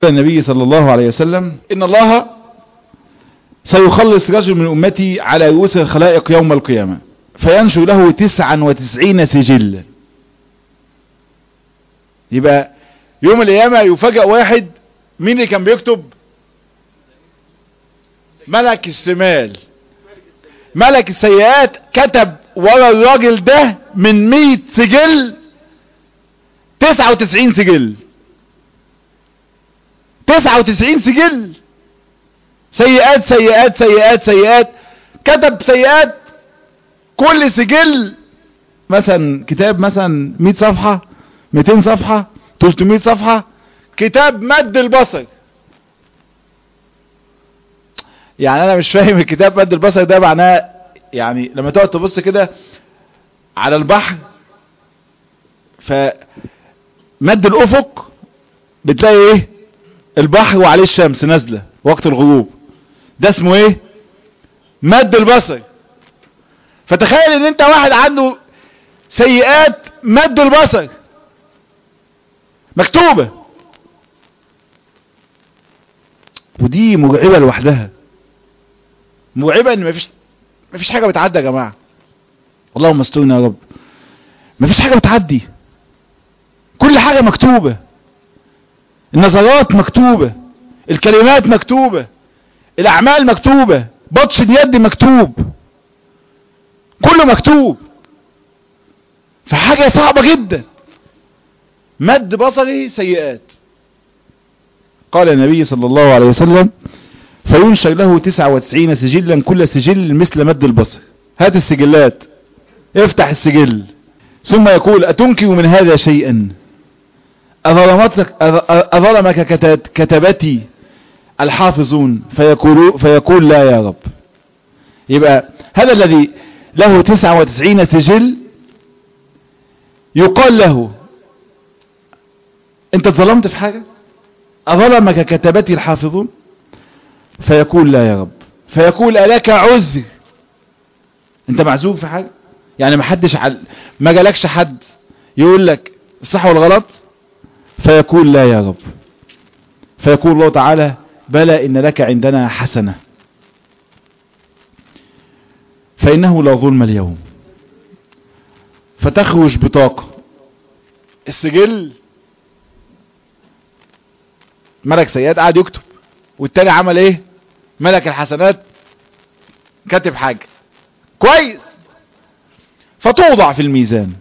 النبي صلى الله عليه وسلم إن الله سيخلص رجل من أمتي على رؤوس الخلائق يوم القيامة فينشو له تسعا وتسعين سجل يبقى يوم القيامة يفاجأ واحد مين اللي كان بيكتب ملك الشمال ملك السيئات كتب ورا الراجل ده من 100 سجل 99 سجل 99 سجل سيئات سيئات سيئات سيئات كتب سيئات كل سجل مثلا كتاب مثلا 100 صفحة 200 صفحة 300 صفحة كتاب مد البصر يعني انا مش فاهم الكتاب مد البصر ده معناه يعني لما تقعد تبص كده على البحر فمد الافق بتلاقي ايه البحر وعليه الشمس نازله وقت الغروب ده اسمه ايه مد البصر فتخيل ان انت واحد عنده سيئات مد البصر مكتوبة ودي مرعبة لوحدها مرعبة ان مفيش مفيش حاجة بتعدي يا جماعة اللهم استرنا يا رب مفيش حاجة بتعدي كل حاجة مكتوبة النظرات مكتوبة الكلمات مكتوبة الاعمال مكتوبة بطش اليد مكتوب كله مكتوب فحاجة صعبة جدا مد بصري سيئات قال النبي صلى الله عليه وسلم فينشر له تسعة وتسعين سجلا كل سجل مثل مد البصر هات السجلات افتح السجل ثم يقول أتنكر من هذا شيئا أظلمتك أظلمك كتبتي الحافظون فيقول, فيقول لا يا رب يبقى هذا الذي له تسعة وتسعين سجل يقال له انت ظلمت في حاجة أظلمك كتبتي الحافظون فيقول لا يا رب فيقول ألك عذر انت معذور في حاجة يعني ما حدش عل... ما جالكش حد يقول لك الصح والغلط فيقول لا يا رب فيقول الله تعالى بلى إن لك عندنا حسنة فإنه لا ظلم اليوم فتخرج بطاقة السجل ملك سيئات قاعد يكتب والتاني عمل ايه ملك الحسنات كاتب حاجة كويس فتوضع في الميزان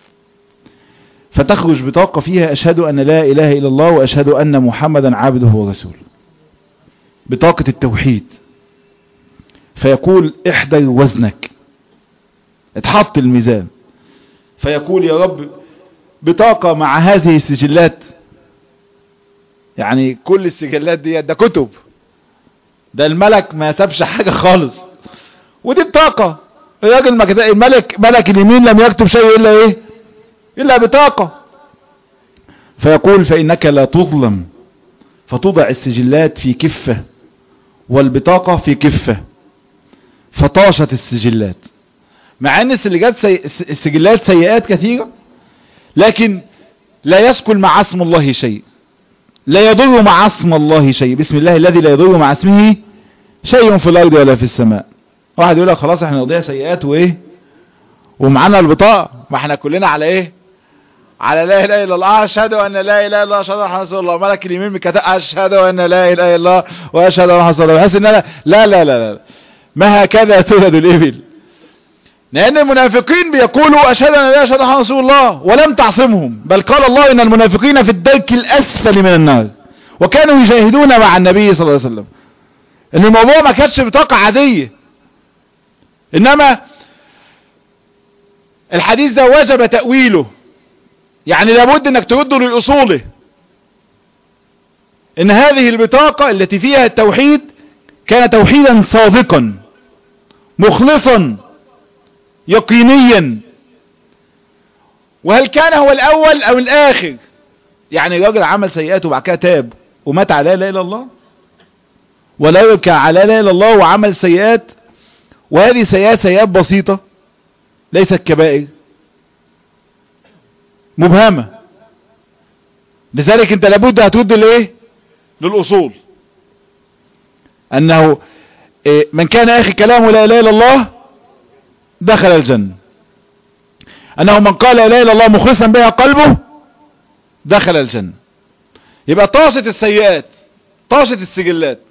فتخرج بطاقة فيها أشهد أن لا إله إلا الله وأشهد أن محمدا عبده ورسوله بطاقة التوحيد فيقول احضر وزنك اتحط الميزان فيقول يا رب بطاقة مع هذه السجلات يعني كل السجلات دي ده كتب ده الملك ما سابش حاجة خالص ودي بطاقة الراجل الملك ملك اليمين لم يكتب شيء الا ايه الا بطاقة فيقول فانك لا تظلم فتوضع السجلات في كفة والبطاقة في كفة فطاشت السجلات مع ان السجلات, سي... السجلات سيئات كثيرة لكن لا يسكن مع اسم الله شيء لا يضر مع اسم الله شيء بسم الله الذي لا يضر مع اسمه شيء في الارض ولا في السماء واحد يقول لك خلاص احنا نقضيها سيئات وايه ومعانا البطاقة ما احنا كلنا على ايه على لا اله الا الله اشهد ان لا اله الا الله اشهد ان رسول الله ملك اليمين بكتاب اشهد ان لا اله الا الله واشهد ان رسول الله بحيث ان انا لا لا لا لا ما هكذا تولد الابل لان المنافقين بيقولوا اشهد ان لا اشهد ان رسول الله ولم تعصمهم بل قال الله ان المنافقين في الدرك الاسفل من النار وكانوا يجاهدون مع النبي صلى الله عليه وسلم ان الموضوع ما كانتش بطاقة عادية انما الحديث ده وجب تأويله يعني لابد انك ترده لأصوله ان هذه البطاقة التي فيها التوحيد كان توحيدا صادقا مخلصا يقينيا وهل كان هو الاول او الاخر يعني راجل عمل سيئات وبعد كده تاب ومات على لا اله الا الله ولا يركع على لا اله الا الله وعمل سيئات وهذه سيئات سيئات بسيطة ليست كبائر مبهمة لذلك انت لابد هترد الايه للأصول أنه إيه، من كان آخر كلامه لا إله إلا الله دخل الجنة أنه من قال لا إله إلا الله مخلصا بها قلبه دخل الجنة يبقى طاشت السيئات طاشت السجلات